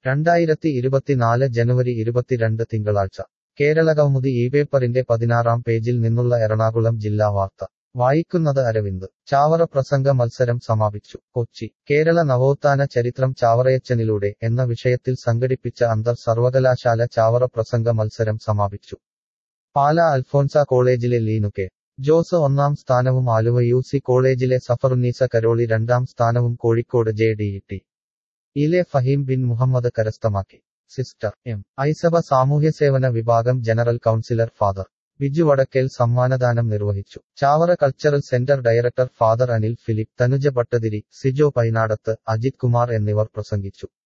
രണ്ടായിരത്തി ഇരുപത്തിനാല് ജനുവരി ഇരുപത്തിരണ്ട് തിങ്കളാഴ്ച കേരള കൗമുദി ഈ പേപ്പറിന്റെ പതിനാറാം പേജിൽ നിന്നുള്ള എറണാകുളം ജില്ലാ വാർത്ത വായിക്കുന്നത് അരവിന്ദ് ചാവറ പ്രസംഗ മത്സരം സമാപിച്ചു കൊച്ചി കേരള നവോത്ഥാന ചരിത്രം ചാവറയച്ചനിലൂടെ എന്ന വിഷയത്തിൽ സംഘടിപ്പിച്ച അന്തർ സർവകലാശാല ചാവറ പ്രസംഗ മത്സരം സമാപിച്ചു പാല അൽഫോൻസ കോളേജിലെ ലീനു കെ ജോസ് ഒന്നാം സ്ഥാനവും ആലുവ യു സി കോളേജിലെ സഫറുന്നീസ കരോളി രണ്ടാം സ്ഥാനവും കോഴിക്കോട് ജെ ഡി ടി ഇലെ ഫഹീം ബിൻ മുഹമ്മദ് കരസ്ഥമാക്കി സിസ്റ്റർ എം ഐസഭ സാമൂഹ്യസേവന വിഭാഗം general councillor Father Biju Vadakkel സമ്മാനദാനം നിർവഹിച്ചു Chavara Cultural Centre director Father Anil Philip Thanuja Bhattathiri Sijo Painadath Ajith Kumar എന്നിവർ പ്രസംഗിച്ചു